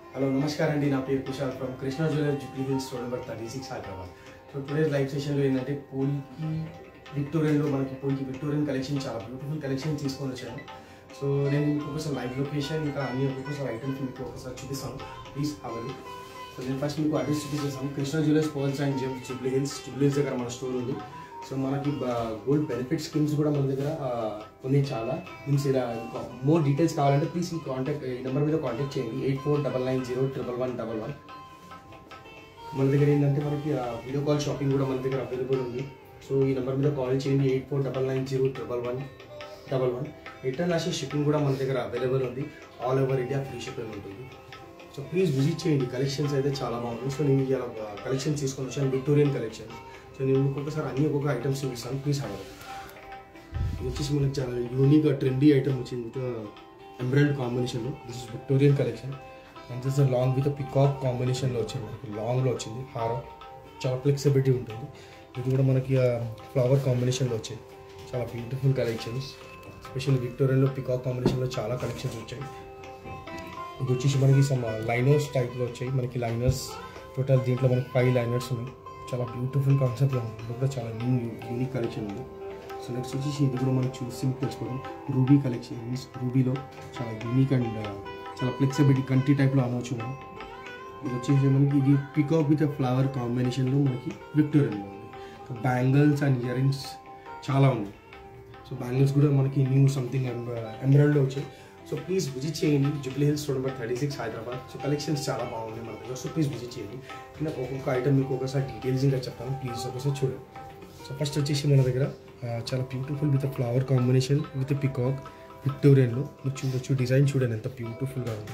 Hello నమస్కారం అండి నా పేరు Kushal from Krishna jeweller Jubilee Hills road number thirty six Hyderabad so today live సెషన్లో ఏంటంటే పూల్కి విక్టోరియన్లో మనకి పూల్కి విక్టోరియన్ కలెక్షన్ చాలా బ్యూటిఫుల్ కలెక్షన్ తీసుకొని వచ్చాను సో నేను మీకు ఒకసారి లైవ్ లొకేషన్ ఇంకా అన్ని ఒక్కొక్కసారి ఐటమ్స్ మీకు ఒకసారి చూపిస్తాను ప్లీజ్ అవ్వాలి సో నేను ఫస్ట్ మీకు అడ్రస్ చూపిస్తాను Krishna jewellers pearls and gem Jubilee Hills Jubilee Hills దగ్గర మన స్టోర్ ఉంది సో మనకి గోల్డ్ బెనిఫిట్ స్కీమ్స్ కూడా మన దగ్గర ఆ, ఉన్నాయి చాలా మీన్స్ ఇలా మోర్ డీటెయిల్స్ కావాలంటే ప్లీజ్ ఈ కాంటాక్ట్ ఈ నెంబర్ మీద కాంటాక్ట్ చేయండి eight four double nine zero triple one double one మన దగ్గర ఏంటంటే మనకి వీడియో కాల్ షాపింగ్ కూడా మన దగ్గర అవైలబుల్ ఉంది సో ఈ నెంబర్ మీద కాల్ చేయండి eight four double nine zero triple one double one international shipping కూడా మన దగ్గర అవైలబుల్ ఉంది all over India free shipping ఉంటుంది సో ప్లీజ్ విజిట్ చేయండి కలెక్షన్స్ అయితే చాలా బాగుంది సో నేను ఇలా కలెక్షన్ తీసుకొని వచ్చాను విక్టోరియన్ కలెక్షన్ సో నేను ఒక్కొక్కసారి అన్ని ఒక్కొక్క ఐటమ్స్ చూపిస్తాను ప్లీజ్ హ్యావ్ ఇది వచ్చేసి మనకి చాలా యూనిక్ ట్రెండీ ఐటమ్ వచ్చింది విత్ ఎంబ్రాయిడ్ కాంబినేషన్లో this is Victorian collection and this long with peacock కాంబినేషన్లో వచ్చింది మనకి లాంగ్లో వచ్చింది హారం చాలా ఫ్లెక్సిబిలిటీ ఉంటుంది ఇది కూడా మనకి ఫ్లవర్ కాంబినేషన్లో వచ్చాయి చాలా బ్యూటిఫుల్ కలెక్షన్స్ స్పెషల్ విక్టోరియన్లో పికాక్ కాంబినేషన్లో చాలా కలెక్షన్స్ వచ్చాయి ఇది వచ్చేసి మనకి సమ్ లైనర్స్ టైప్లో వచ్చాయి మనకి లైనర్స్ టోటల్ దీంట్లో మనకి ఫైవ్ లైనర్స్ ఉన్నాయి చాలా బ్యూటిఫుల్ కాన్సెప్ట్లో ఉంది ఇది కూడా చాలా న్యూ యూనిక్ కలెక్షన్ ఉంది సో నెక్స్ట్ వచ్చేసి ఇది కూడా మనకి చూసి తెలుసుకోవడం రూబీ కలెక్షన్ మీన్స్ రూబీలో చాలా యూనిక్ అండ్ చాలా ఫ్లెక్సిబిలిటీ కంటి టైప్లో అనవచ్చు మనం ఇది వచ్చేసి మనకి ఇది పికాక్ విత్ ఫ్లవర్ కాంబినేషన్లో మనకి విక్టోరియన్లో ఉంది so bangles and earrings చాలా ఉన్నాయి సో బ్యాంగిల్స్ కూడా మనకి న్యూ సంథింగ్ ఎమరాల్డ్లో వచ్చాయి సో ప్లీజ్ విజిట్ చేయండి Jubilee Hills road number thirty six Hyderabad so collections చాలా బాగున్నాయి మన దగ్గర సో ప్లీజ్ విజిట్ చేయండి ఇంకా ఒక్కొక్క ఐటమ్ మీకు ఒకసారి డీటెయిల్స్ ఇంకా చెప్తాను ప్లీజ్ ఒకసారి చూడండి సో ఫస్ట్ వచ్చేసి మన దగ్గర ఆ, చాలా beautiful with flower combination with peacock విక్టోరియన్లో మీరు చూడొచ్చు డిజైన్ చూడండి ఎంత బ్యూటిఫుల్గా ఉంది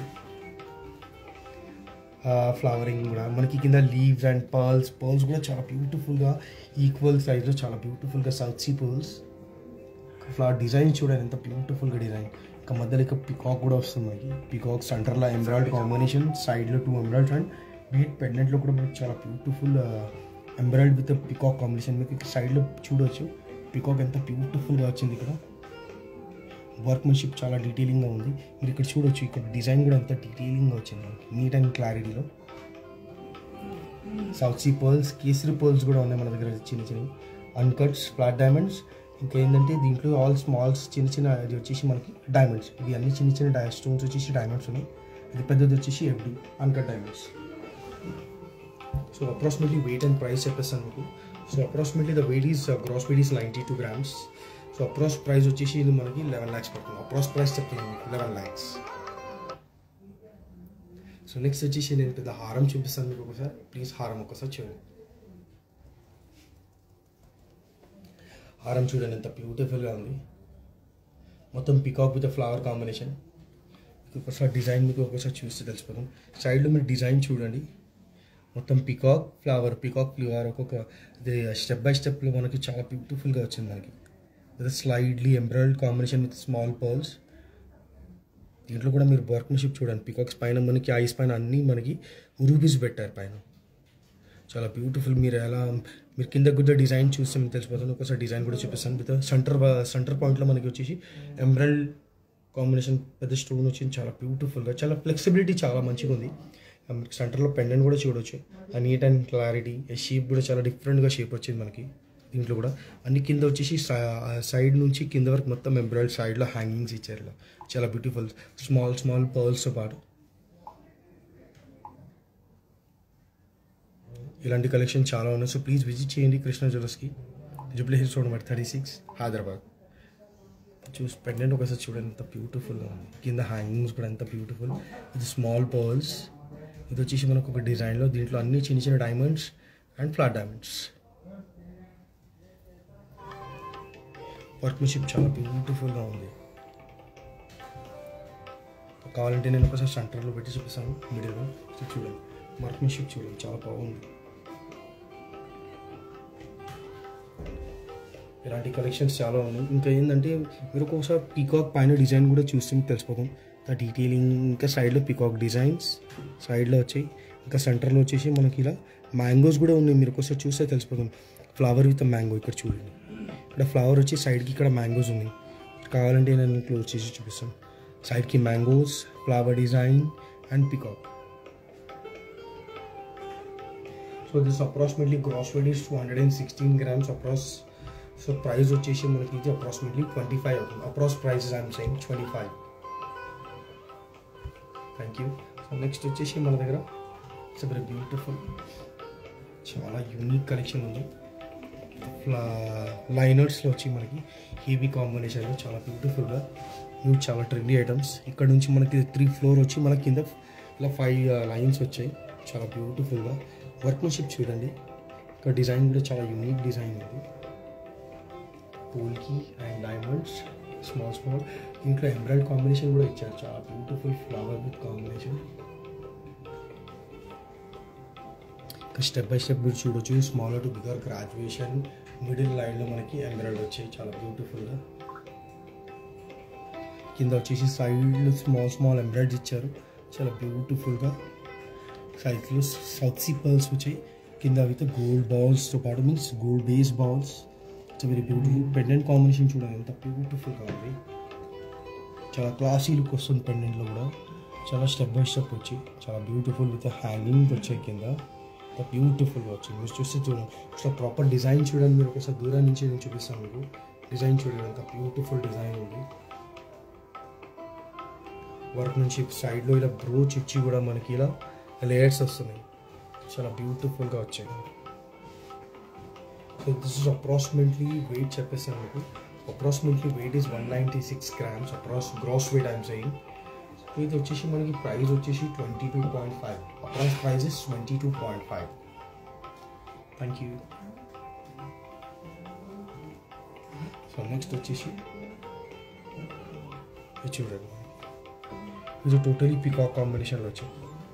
ఫ్లవరింగ్ కూడా మనకి కింద లీవ్స్ అండ్ పర్ల్స్ పర్ల్స్ కూడా చాలా బ్యూటిఫుల్గా ఈక్వల్ సైజ్లో చాలా బ్యూటిఫుల్గా south sea pearls flower design చూడండి ఎంత బ్యూటిఫుల్గా డిజైన్ ఇంకా మధ్యలో ఇక పికాక్ కూడా వస్తుంది మనకి పికాక్ సెంటర్లో ఎంబ్రాయిడ్ కాంబినేషన్ సైడ్లో టూ ఎంబ్రాయిడ్ అండ్ బీట్ పెండెంట్లో కూడా మనకి చాలా beautiful emerald with peacock combination మీకు ఇక్కడ సైడ్లో చూడవచ్చు పికాక్ ఎంత బ్యూటిఫుల్గా వచ్చింది ఇక్కడ వర్క్మెన్షిప్ చాలా డీటెయిలింగ్గా ఉంది మీరు ఇక్కడ చూడొచ్చు ఇక్కడ డిజైన్ కూడా అంత డీటెయిలింగ్గా వచ్చింది మనకి నీట్ అండ్ క్లారిటీలో south sea pearls keshi pearls కూడా ఉన్నాయి మన దగ్గర చిన్న చిన్నవి అన్కట్స్ ఫ్లాట్ డైమండ్స్ ఇంకా ఏంటంటే దీంట్లో ఆల్ స్మాల్స్ చిన్న చిన్న ఇది వచ్చేసి మనకి డైమండ్స్ ఇవి అన్ని చిన్న చిన్న డై స్టోన్స్ వచ్చేసి డైమండ్స్ ఉన్నాయి ఇది పెద్దది వచ్చేసి FD uncut diamonds so approximately weight and price చెప్పేస్తాను మీకు so approximately the weight is gross weight is ninety two grams so approx price వచ్చేసి ఇది మనకి లెవెన్ ల్యాక్స్ పడుతుంది అప్రాక్స్ ప్రైస్ చెప్తున్నాను మీకు లెవెన్ ల్యాక్స్ సో నెక్స్ట్ వచ్చేసి నేను పెద్ద హారం చూపిస్తాను మీకు ఒకసారి ప్లీజ్ హారం ఒకసారి చూడండి హారం చూడండి ఎంత బ్యూటిఫుల్గా ఉంది మొత్తం పికాక్ విత్ ఫ్లవర్ కాంబినేషన్ మీకు ఒకసారి డిజైన్ మీకు ఒకసారి చూస్తే తెలిసిపోతుంది సైడ్లో మీరు డిజైన్ చూడండి మొత్తం పికాక్ ఫ్లవర్ పికాక్ ఫ్లవర్ ఒక్కొక్క ఇది స్టెప్ బై స్టెప్లో మనకి చాలా బ్యూటిఫుల్గా వచ్చింది మనకి with slightly emerald combination with small pearls దీంట్లో కూడా మీరు వర్క్మెన్షిప్ చూడండి పికాక్స్ పైన మనకి ఐస్ పైన అన్నీ మనకి రూబీస్ పెట్టారు పైన చాలా బ్యూటిఫుల్ మీరు ఎలా మీరు కింద గుద్ద డిజైన్ చూస్తే మీకు తెలిసిపోతుంది ఒకసారి డిజైన్ కూడా చూపిస్తాను విత్ సెంటర్ సెంటర్ పాయింట్లో మనకి వచ్చేసి ఎంబ్రాయిడ్ కాంబినేషన్ పెద్ద స్టోన్ వచ్చింది చాలా బ్యూటిఫుల్గా చాలా ఫ్లెక్సిబిలిటీ చాలా మంచిగా ఉంది మనకి సెంటర్లో పెండెంట్ కూడా చూడొచ్చు ఆ నీట్ అండ్ క్లారిటీ షేప్ కూడా చాలా డిఫరెంట్గా షేప్ వచ్చింది మనకి దీంట్లో కూడా అన్ని కింద వచ్చేసి సైడ్ నుంచి కింద వరకు మొత్తం ఎంబ్రాయిడ్ సైడ్లో హ్యాంగింగ్స్ ఇచ్చారు ఇలా చాలా బ్యూటిఫుల్ స్మాల్ స్మాల్ పర్ల్స్తో పాటు ఇలాంటి కలెక్షన్ చాలా ఉన్నాయి సో ప్లీజ్ విజిట్ చేయండి కృష్ణ జ్యువెలర్స్కి Jubilee hills road number thirty six Hyderabad చూసి పెండెంట్ ఒకసారి చూడండి ఎంత బ్యూటిఫుల్గా ఉంది కింద హ్యాంగింగ్స్ కూడా ఎంత బ్యూటిఫుల్ ఇది స్మాల్ పర్ల్స్ ఇది వచ్చేసి మనకు ఒక డిజైన్లో దీంట్లో అన్ని చిన్న చిన్న diamonds and flat diamonds workmanship చాలా బ్యూటిఫుల్గా ఉంది కావాలంటే నేను ఒకసారి సెంటర్లో పెట్టి చూపిస్తాను మిడిల్లో సో చూడండి వర్క్మెన్షిప్ చూడండి చాలా బాగుంది ఇలాంటి కలెక్షన్స్ చాలా ఉన్నాయి ఇంకా ఏంటంటే మీరు ఒక్కొక్కసారి పీకాక్ పైన డిజైన్ కూడా చూస్తే మీకు తెలిసిపోతుంది ఆ డీటెయిలింగ్ ఇంకా సైడ్లో పీకాక్ డిజైన్స్ సైడ్లో వచ్చాయి ఇంకా సెంటర్లో వచ్చేసి మనకి ఇలా మ్యాంగోస్ కూడా ఉన్నాయి మీరు ఒకసారి చూస్తే తెలిసిపోతుంది ఫ్లవర్ విత్ మ్యాంగో ఇక్కడ చూడండి ఇక్కడ ఫ్లవర్ వచ్చి సైడ్కి ఇక్కడ మ్యాంగోస్ ఉన్నాయి కావాలంటే నేను క్లోజ్ చేసి చూపిస్తాను సైడ్కి mangoes flower design and peacock so this approximately gross weight is two hundred and sixteen grams approx so price వచ్చేసి మనకి ఇది అప్రాక్సిమేట్లీ ట్వంటీ ఫైవ్ అవుతుంది approx price I'm saying twenty five thank you so next వచ్చేసి మన దగ్గర it's very beautiful చాలా unique collection ఉంది ఫ్లా లైనర్స్లో వచ్చి మనకి హెవీ కాంబినేషన్లో చాలా బ్యూటిఫుల్గా ఇవి చాలా ట్రెండీ ఐటమ్స్ ఇక్కడ నుంచి మనకి త్రీ ఫ్లోర్ వచ్చి మన కింద ఇలా ఫైవ్ లైన్స్ వచ్చాయి చాలా బ్యూటిఫుల్గా వర్క్మెన్షిప్ చూడండి ఇక్కడ డిజైన్ కూడా చాలా యూనిక్ డిజైన్ ఉంది polki and diamonds small small ఇంకా ఎంబ్రాయిడ్ కాంబినేషన్ కూడా ఇచ్చారు చాలా బ్యూటిఫుల్ ఫ్లవర్ విత్ కాంబినేషన్ ఇంకా స్టెప్ బై స్టెప్ మీరు చూడొచ్చు small to bigger graduation middle లైన్లో మనకి ఎంబ్రాయిడ్ వచ్చాయి చాలా బ్యూటిఫుల్గా కింద వచ్చేసి సైడ్ స్మాల్ స్మాల్ ఎంబ్రాయిడ్స్ ఇచ్చారు చాలా బ్యూటిఫుల్గా సైడ్లో సౌత్ సీ పర్ల్స్ వచ్చాయి కింద అయితే గోల్డ్ బాల్స్తో పాటు means gold base balls it's very beautiful pendant combination చూడండి ఎంత బ్యూటిఫుల్గా ఉంది చాలా క్లాసీ లుక్ వస్తుంది పెండెంట్లో కూడా చాలా స్టెప్ బై స్టెప్ వచ్చి చాలా బ్యూటిఫుల్ విత్ హ్యాంగింగ్ వచ్చాయి కింద బ్యూటిఫుల్గా వచ్చింది మీరు చూస్తే చూడండి అసలు ప్రాపర్ డిజైన్ చూడండి మీరు ఒకసారి దూరం నుంచి నేను చూపిస్తాను మీకు డిజైన్ చూడండి ఎంత బ్యూటిఫుల్ డిజైన్ ఉంది వర్క్ నుంచి సైడ్లో ఇలా బ్రోచ్ ఇచ్చి కూడా మనకి ఇలా లేయర్స్ వస్తున్నాయి చాలా బ్యూటిఫుల్గా వచ్చాయి so this is approximately weight చెప్పేసాను మీకు approximately weight is one ninety six grams approx gross weight I'm saying so ఇది వచ్చేసి మనకి ప్రైస్ వచ్చేసి twenty two point five approx price is twenty two point five thank you so next వచ్చేసి ఇది చూడండి ఇది టోటలీ పికాక్ కాంబినేషన్లో వచ్చింది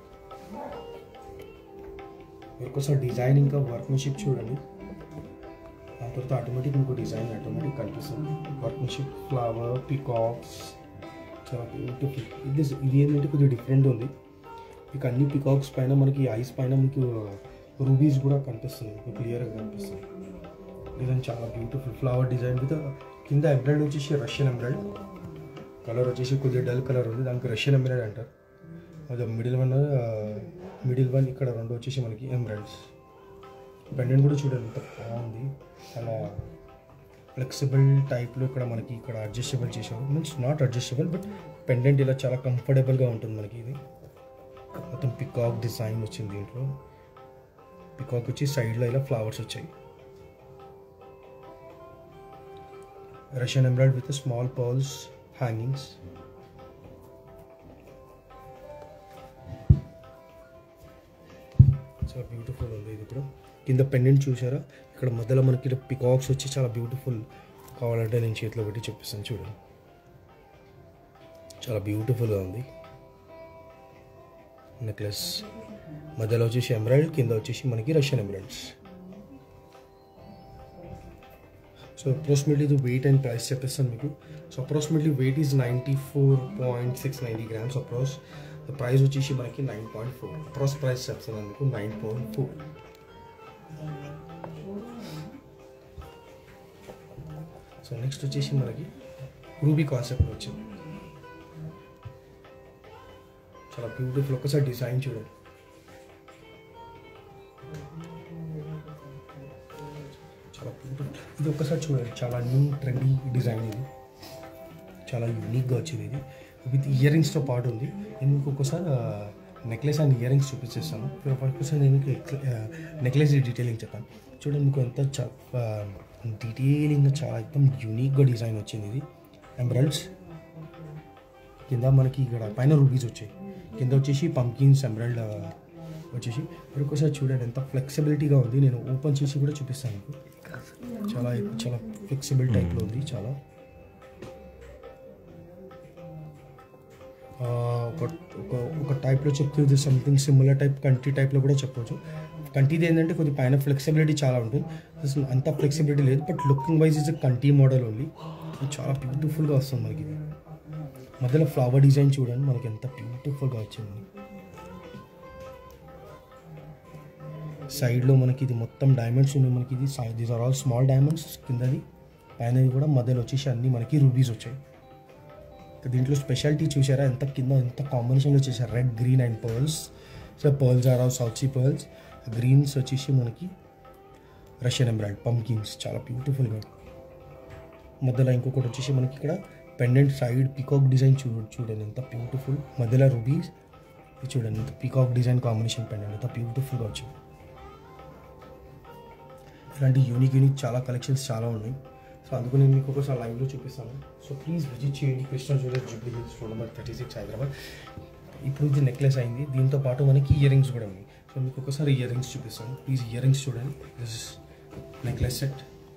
ఒక్కసారి డిజైన్ ఇంకా వర్క్మెన్షిప్ చూడండి దాని తర్వాత ఆటోమేటిక్ ఇంకో డిజైన్ ఆటోమేటిక్ కనిపిస్తుంది వర్క్మెన్షిప్ ఫ్లవర్ పికాక్స్ చాలా బ్యూటిఫుల్ ఇది ఇది ఏంటంటే కొద్దిగా డిఫరెంట్ ఉంది మీకు అన్ని పికాక్స్ పైన మనకి ఐస్ పైన మీకు రూబీస్ కూడా కనిపిస్తుంది మీకు క్లియర్గా కనిపిస్తుంది డిజైన్ చాలా బ్యూటిఫుల్ ఫ్లవర్ డిజైన్ విత్ కింద ఎంబ్రాయిడ్ వచ్చేసి రష్యన్ ఎంబ్రాయిడ్ కలర్ వచ్చేసి కొద్దిగా డల్ కలర్ ఉంది దానికి రష్యన్ ఎంబ్రాయిడ్ అంటారు అది మిడిల్ వన్ మిడిల్ వన్ ఇక్కడ రెండు వచ్చేసి మనకి ఎంబ్రాయిడ్స్ పెండెంట్ కూడా చూడండి ఎంత బాగుంది చాలా ఫ్లెక్సిబుల్ టైప్లో ఇక్కడ మనకి ఇక్కడ అడ్జస్టబుల్ చేసాము means not adjustable but pendant ఇలా చాలా కంఫర్టబుల్గా ఉంటుంది మనకి ఇది మొత్తం పికాక్ డిజైన్ వచ్చింది దీంట్లో పికాక్ వచ్చి సైడ్లో ఇలా ఫ్లవర్స్ వచ్చాయి Russian emerald with small pearls hangings చాలా బ్యూటిఫుల్ ఉంది ఇది కూడా కింద పెండెంట్ చూసారా ఇక్కడ మధ్యలో మనకి పికాక్స్ వచ్చి చాలా బ్యూటిఫుల్ కావాలంటే నేను చేతిలో పెట్టి చూపిస్తాను చూడండి చాలా బ్యూటిఫుల్గా ఉంది నెక్లెస్ మధ్యలో వచ్చేసి ఎంబ్రాయిడ్ కింద వచ్చేసి మనకి రష్యన్ ఎంబ్రాయిడ్స్ సో అప్రాక్సిమేట్లీ ఇది వెయిట్ అండ్ ప్రైస్ చెప్పేస్తాను మీకు so approximately weight is ninety four point six ninety grams approx price వచ్చేసి మనకి nine point four approx price చెప్తున్నాను మీకు nine point four so next వచ్చేసి మనకి రూబీ కాన్సెప్ట్ వచ్చింది చాలా బ్యూటిఫుల్ ఒకసారి డిజైన్ చూడండి చాలా బ్యూటిఫుల్ ఇది ఒక్కసారి చూడండి చాలా న్యూ ట్రెండీ డిజైన్ ఇది చాలా యూనిక్గా వచ్చింది ఇది విత్ ఇయర్ రింగ్స్తో పాటు ఉంది నేను మీకు ఒక్కసారి నెక్లెస్ అండ్ ఇయర్ రింగ్స్ చూపించేస్తాను ఒకసారి నేను మీకు నెక్లెస్ డీటెయిలింగ్ చెప్పాను చూడండి మీకు ఎంత డీటెయిలింగ్గా చాలా ఎక్కువ యూనిక్గా డిజైన్ వచ్చింది ఇది ఎంబ్రాయిడ్స్ కింద మనకి ఇక్కడ పైన రూబీస్ వచ్చాయి కింద వచ్చేసి పంకిన్స్ ఎంబ్రాయిడ్ వచ్చేసి మీరు ఒకసారి చూడండి ఎంత ఫ్లెక్సిబిలిటీగా ఉంది నేను ఓపెన్ చేసి కూడా చూపిస్తాను మీకు చాలా చాలా ఫ్లెక్సిబుల్ టైప్లో ఉంది చాలా ఒక ఒక ఒక టైప్లో చెప్తే ఇది సంథింగ్ సిమిలర్ టైప్ కంటి టైప్లో కూడా చెప్పవచ్చు కంటిది ఏంటంటే కొద్ది పైన ఫ్లెక్సిబిలిటీ చాలా ఉంటుంది అసలు అంత ఫ్లెక్సిబిలిటీ లేదు బట్ లుకింగ్ వైజ్ ఇస్ కంటి మోడల్ ఓన్లీ చాలా బ్యూటిఫుల్గా వస్తుంది మనకి ఇది మధ్యలో ఫ్లవర్ డిజైన్ చూడండి మనకి ఎంత బ్యూటిఫుల్గా వచ్చింది సైడ్లో మనకి ఇది మొత్తం డైమండ్స్ ఉన్నాయి మనకి ఇది these are all small diamonds కిందది పైన కూడా మధ్యలో వచ్చేసి అన్ని మనకి రూబీస్ వచ్చాయి దీంట్లో స్పెషాలిటీ చూసారా ఎంత కింద ఎంత కాంబినేషన్లో చేశారు red green and pearls so pearls are all south sea pearls greens వచ్చేసి మనకి రష్యన్ ఎంబ్రాయిడ్ పంకిన్స్ చాలా బ్యూటిఫుల్గా మధ్యలో ఇంకొకటి వచ్చేసి మనకి ఇక్కడ పెండెంట్ సైడ్ పీకాక్ డిజైన్ చూ చూడండి ఎంత బ్యూటిఫుల్ మధ్యలో రూబీస్ ఇది చూడండి ఎంత పీకాక్ డిజైన్ కాంబినేషన్ పెండెంట్ ఎంత బ్యూటిఫుల్గా వచ్చింది ఇలాంటి యూనిక్ యూనిక్ చాలా కలెక్షన్స్ చాలా ఉన్నాయి సో అందుకు నేను మీకు ఒకసారి లైవ్లో చూపిస్తాను సో ప్లీజ్ విజిట్ చేయండి Krishna jewellers Jubilee hills road number thirty six Hyderabad ఇప్పుడు ఇది నెక్లెస్ అయింది దీంతో పాటు మనకి ఇయర్ రింగ్స్ కూడా ఉన్నాయి సో మీకు ఒకసారి ఇయర్ రింగ్స్ చూపిస్తాను ప్లీజ్ ఇయర్ రింగ్స్ చూడండి దిస్ నెక్లెస్ సెట్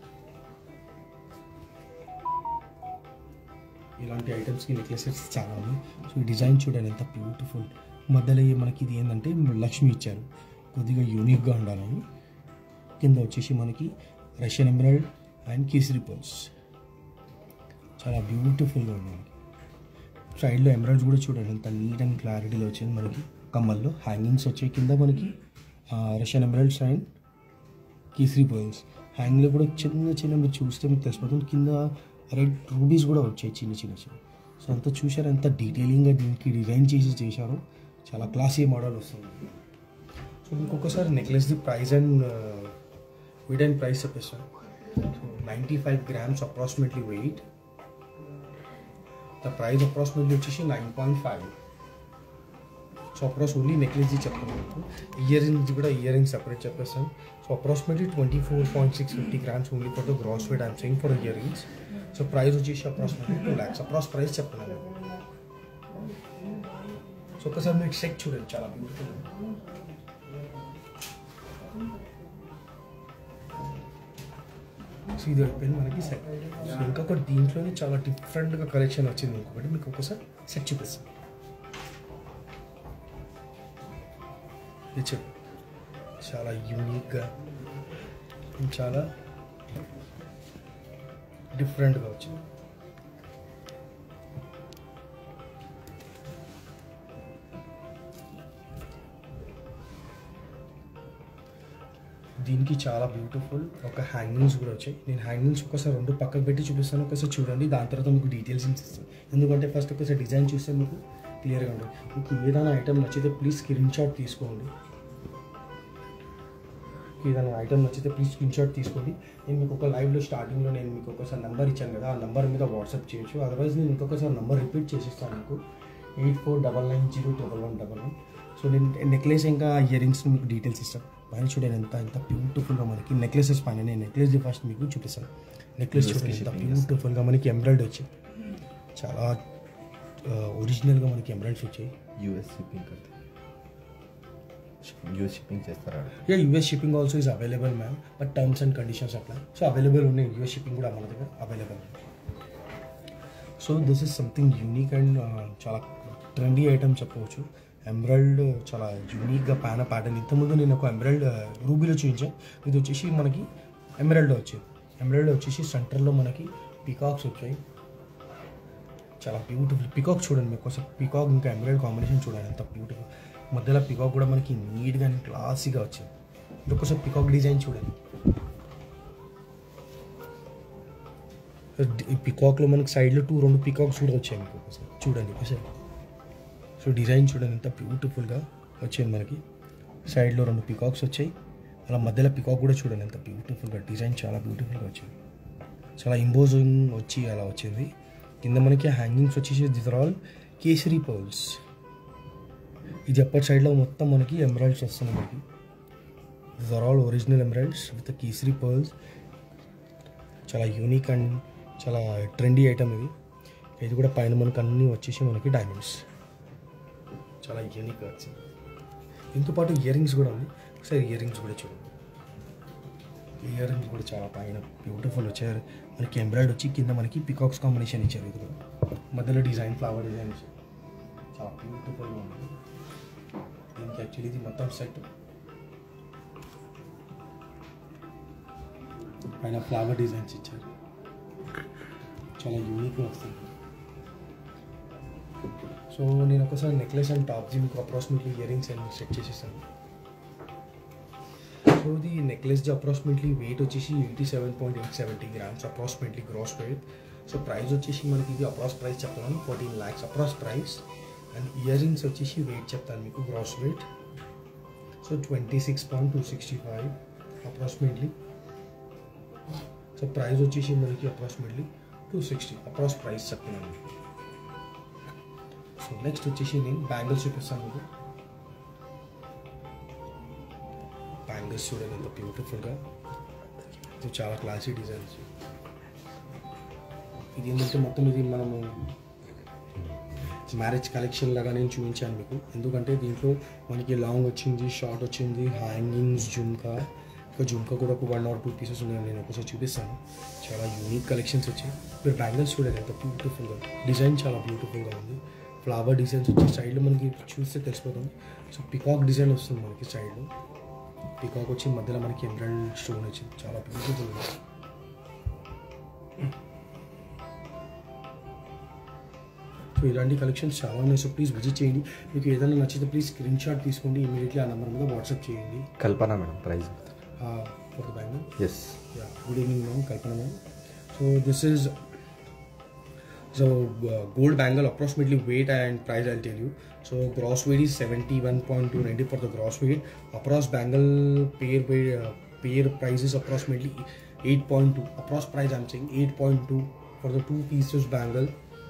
ఇలాంటి ఐటమ్స్కి నెక్లెసెస్ చాలా ఉన్నాయి సో ఈ డిజైన్ చూడండి ఎంత బ్యూటిఫుల్ మధ్యలో ఈ మనకి ఇది ఏంటంటే లక్ష్మి ఇచ్చారు కొద్దిగా యూనిక్గా ఉండాలని కింద వచ్చేసి మనకి Russian emerald and keshi pearls చాలా బ్యూటిఫుల్గా ఉంది సైడ్లో ఎమరాల్డ్స్ కూడా చూడండి ఎంత నీట్ అండ్ క్లారిటీలో వచ్చింది మనకి కమ్మల్లో హ్యాంగింగ్స్ వచ్చాయి కింద మనకి Russian emeralds and keshi pearls హ్యాంగ్లో కూడా చిన్న చిన్న మీరు చూస్తే మీకు తెలిసిపోతుంది కింద రెడ్ రూబీస్ కూడా వచ్చాయి చిన్న చిన్న చిన్న సో అంతా చూసారు ఎంత డీటెయిలింగ్గా దీనికి డిజైన్ చేసి చేశారో చాలా క్లాసీ మోడల్ వస్తుంది సో మీకు ఒకసారి నెక్లెస్ది price and weight and price చెప్పేస్తాను so ninety five grams approximately weight the price approximately వచ్చేసి nine point five so approx only నెక్లెస్ది చెప్తాను మీకు ఇయర్ రింగ్స్ కూడా ఇయర్ రింగ్స్ సెపరేట్ చెప్పేస్తాను so approximately twenty four point six fifty grams only for the gross weight I'm saying for earrings so price వచ్చేసి approximately two lakhs approx price చెప్తున్నాను so ఒకసారి మీకు check చూడండి చాలా beautiful so ఇది అయిపోయింది మనకి సెట్ సో ఇంకొకటి దీంట్లోనే చాలా డిఫరెంట్గా కలెక్షన్ వచ్చింది ఇంకొకటి మీకు ఒకసారి సెట్ చూపిస్తాను ఇది చెప్పు చాలా యూనిక్గా చాలా డిఫరెంట్గా వచ్చింది దీనికి చాలా బ్యూటిఫుల్ ఒక హ్యాంగింగ్స్ కూడా వచ్చాయి నేను హ్యాంగింగ్స్ ఒకసారి రెండు పక్కకు పెట్టి చూపిస్తాను ఒకసారి చూడండి దాని తర్వాత మీకు డీటెయిల్స్ ఇస్తాను ఎందుకంటే ఫస్ట్ ఒకసారి డిజైన్ చూస్తే మీకు క్లియర్గా ఉంటుంది మీకు ఏదైనా ఐటమ్ నచ్చితే ప్లీజ్ స్క్రీన్ షాట్ తీసుకోండి ఏదైనా ఐటమ్ నచ్చితే ప్లీజ్ స్క్రీన్ షాట్ తీసుకోండి నేను మీకు ఒక లైవ్లో స్టార్టింగ్లో నేను మీకు ఒకసారి నెంబర్ ఇచ్చాను కదా ఆ నెంబర్ మీద వాట్సాప్ చేయొచ్చు అదర్వైజ్ నేను ఇంకొకసారి నెంబర్ రిపీట్ చేసిస్తాను మీకు eight four double nine zero double one double one so నేను నెక్లెస్ ఇంకా ఇయర్ రింగ్స్ మీకు డీటెయిల్స్ ఇస్తాను పైన చూడండి ఎంత ఎంత బ్యూటిఫుల్గా మనకి నెక్లెసెస్ పైన నేను నెక్లెస్ ఫస్ట్ మీకు చూపిస్తాను నెక్లెస్ చూడండి ఎంత బ్యూటిఫుల్గా మనకి ఎంబ్రాయిడ్ వచ్చాయి చాలా ఒరిజినల్గా మనకి ఎంబ్రాయిడ్స్ వచ్చాయి యూఎస్ షిప్పింగ్ करते యూఎస్ షిప్పింగ్ చేస్తారా yeah US shipping also is available ma'am but terms and conditions apply so available ఉన్నాయి యూఎస్ షిప్పింగ్ కూడా మన దగ్గర available so this is something unique and చాలా ట్రెండీ ఐటమ్ చెప్పవచ్చు ఎంబ్రాయిడ్ చాలా యూనిక్గా ప్యాన ప్యాటర్న్ ఇంతకుముందు నేను ఒక ఎంబ్రాయిడ్ రూబీలో చూపించాను ఇది వచ్చేసి మనకి ఎంబ్రాయిడ్ వచ్చింది ఎంబ్రాయిడ్ వచ్చేసి సెంటర్లో మనకి పికాక్స్ వచ్చాయి చాలా బ్యూటిఫుల్ పికాక్ చూడండి మీకు ఒకసారి పికాక్ ఇంకా ఎంబ్రాయిడ్ కాంబినేషన్ చూడండి ఎంత బ్యూటిఫుల్ మధ్యలో పికాక్ కూడా మనకి నీట్గా అండ్ క్లాసీగా వచ్చింది ఇంకొకసారి పికాక్ డిజైన్ చూడండి ఈ పికాక్లో మనకి సైడ్లో టూ రెండు పికాక్స్ కూడా వచ్చాయి మీకు ఒకసారి చూడండి ఒకసారి సో డిజైన్ చూడండి ఎంత బ్యూటిఫుల్గా వచ్చింది మనకి సైడ్లో రెండు పికాక్స్ వచ్చాయి అలా మధ్యలో పికాక్ కూడా చూడండి ఎంత బ్యూటిఫుల్గా డిజైన్ చాలా బ్యూటిఫుల్గా వచ్చింది చాలా ఇంపోజింగ్ వచ్చి అలా వచ్చింది కింద మనకి హ్యాంగింగ్స్ వచ్చేసి this are all Kesari pearls ఇది అప్పటి సైడ్లో మొత్తం మనకి ఎమరాల్డ్స్ వస్తున్నాయి మనకి this are all original emeralds with Kesari pearls చాలా యూనిక్ అండ్ చాలా ట్రెండీ ఐటమ్ ఇది ఇది కూడా పైన మనకు అన్నీ వచ్చేసి మనకి డైమండ్స్ చాలా యూనిక్గా వచ్చింది దీంతో పాటు ఇయర్ రింగ్స్ కూడా ఉంది ఒకసారి ఇయర్ రింగ్స్ కూడా చూడండి ఇయర్ రింగ్స్ కూడా చాలా పైన బ్యూటిఫుల్ వచ్చారు మనకి ఎంబ్రాయిడ్ వచ్చి కింద మనకి పికాక్స్ కాంబినేషన్ ఇచ్చారు ఇది కూడా మధ్యలో డిజైన్ ఫ్లవర్ డిజైన్ ఇచ్చారు చాలా బ్యూటిఫుల్గా ఉంది దీనికి యాక్చువల్లీ ఇది మొత్తం సెట్ పైన ఫ్లవర్ డిజైన్స్ ఇచ్చారు చాలా యూనిక్గా వస్తుంది సో నేను ఒకసారి నెక్లెస్ అండ్ టాప్స్ మీకు approximately earrings and set చేసేసాను సో ఇది నెక్లెస్ అప్రాక్సిమేట్లీ వెయిట్ వచ్చేసి eighty seven point eight seventy grams approximately gross weight so price వచ్చేసి మనకి ఇది అప్రాక్స్ ప్రైస్ చెప్తాను fourteen lakhs approx price and earrings వచ్చేసి weight చెప్తాను మీకు gross weight so twenty six point two sixty five approximately so price వచ్చేసి మనకి approximately two sixty approx price చెప్తున్నాను సో నెక్స్ట్ వచ్చేసి నేను బ్యాంగిల్స్ చూపిస్తాను మీకు బ్యాంగిల్స్ చూడండి ఎంత బ్యూటిఫుల్గా ఇది చాలా క్లాసీ డిజైన్స్ ఇది ఏంటంటే మొత్తం ఇది మనము మ్యారేజ్ కలెక్షన్ లాగా నేను చూపించాను మీకు ఎందుకంటే దీంట్లో మనకి లాంగ్ వచ్చింది షార్ట్ వచ్చింది హ్యాంగింగ్స్ జుమ్కా ఇంకా జుమ్కా కూడా ఒక వన్ ఆర్ టూ పీసెస్ ఉన్నాయి నేను ఒకసారి చూపిస్తాను చాలా యూనిక్ కలెక్షన్స్ వచ్చాయి మీరు బ్యాంగిల్స్ చూడండి ఎంత బ్యూటిఫుల్గా డిజైన్ చాలా బ్యూటిఫుల్గా ఉంది ఫ్లవర్ డిజైన్స్ వచ్చి సైడ్లో మనకి చూస్తే తెలిసిపోతుంది సో పికాక్ డిజైన్ వస్తుంది మనకి సైడ్లో పికాక్ వచ్చి మధ్యలో మనకి ఎమరాల్డ్ స్టోన్ వచ్చింది చాలా బ్యూటిఫుల్గా సో ఇలాంటి కలెక్షన్స్ చాలా ఉన్నాయి సో ప్లీజ్ విజిట్ చేయండి మీకు ఏదైనా నచ్చితే ప్లీజ్ స్క్రీన్ షాట్ తీసుకోండి ఇమీడియట్లీ ఆ నెంబర్ మీద వాట్సాప్ చేయండి Kalpana madam price for the bangles Yeah, good evening, ma'am. Kalpana, ma'am. So this is so uh, gold bangle approximately weight and price I'll tell you. So gross weight is 71.290 for the gross weight. Approx bangle pair weight uh, pair price is approximately 8.2. Approx price I'm saying 8.2 for the two pieces bangle.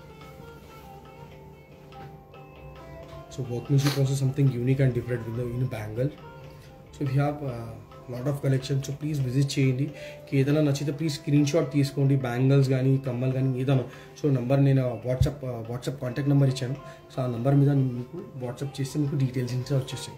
So workmanship also something unique and different with the in bangle. So we have lot of collection so please visit చేయండి ఏదైనా నచ్చితే please screenshot తీసుకోండి bangles కానీ కమ్మలు కానీ ఏదైనా so number నేను WhatsApp WhatsApp contact number ఇచ్చాను సో ఆ నెంబర్ మీద మీకు వాట్సాప్ చేస్తే మీకు డీటెయిల్స్ ఇంకా వచ్చేసాయి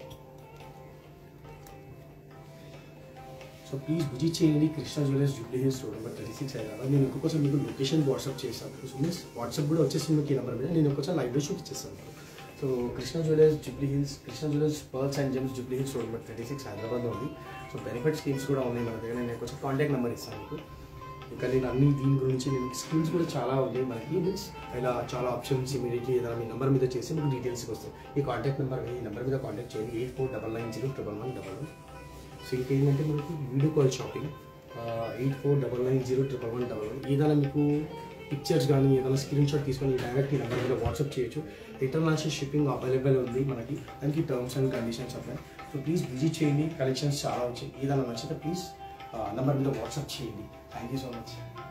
సో ప్లీజ్ విజిట్ చేయండి Krishna jewellers Jubilee hills road number thirty six Hyderabad నేను ఇంకొకసారి మీకు లొకేషన్ వాట్సాప్ చేస్తాను సో మీన్స్ వాట్సాప్ కూడా వచ్చేసింది మీకు ఈ నెంబర్ మీద నేను ఒకసారి లైవ్లో చూపించేస్తాను so Krishna jewellers Jubilee Hills Krishna jewellers pearls and gems Jubilee hills road number thirty six హైదరాబాద్లో ఉంది సో బెనిఫిట్ స్కీమ్స్ కూడా ఉన్నాయి మన దగ్గర నేను కొంచెం కాంటాక్ట్ నెంబర్ ఇస్తాను మీకు ఇంకా నేను అన్ని దీని గురించి నేను స్కీమ్స్ కూడా చాలా ఉన్నాయి మనకి మీన్స్ ఇలా చాలా ఆప్షన్స్ ఇమీడియట్లీ ఏదైనా మీ నెంబర్ మీద చేసి మీకు డీటెయిల్స్కి వస్తాయి ఈ కాంటాక్ట్ నెంబర్ ఈ నెంబర్ మీద కాంటాక్ట్ చేయండి eight four double nine zero triple one double one so ఇంకేంటంటే మనకి video call shopping eight four double nine zero triple one double one ఏదైనా మీకు పిక్చర్స్ కానీ ఏదైనా స్క్రీన్ షాట్ తీసుకొని డైరెక్ట్ ఈ నెంబర్ మీద వాట్సాప్ చేయొచ్చు ఇంటర్నేషనల్ షిప్పింగ్ అవైలబుల్ ఉంది మనకి దానికి terms and conditions apply so please visit చేయండి కలెక్షన్స్ చాలా వచ్చాయి ఏదైనా నచ్చితే ప్లీజ్ నెంబర్ మీద వాట్సాప్ చేయండి థ్యాంక్ యూ సో మచ్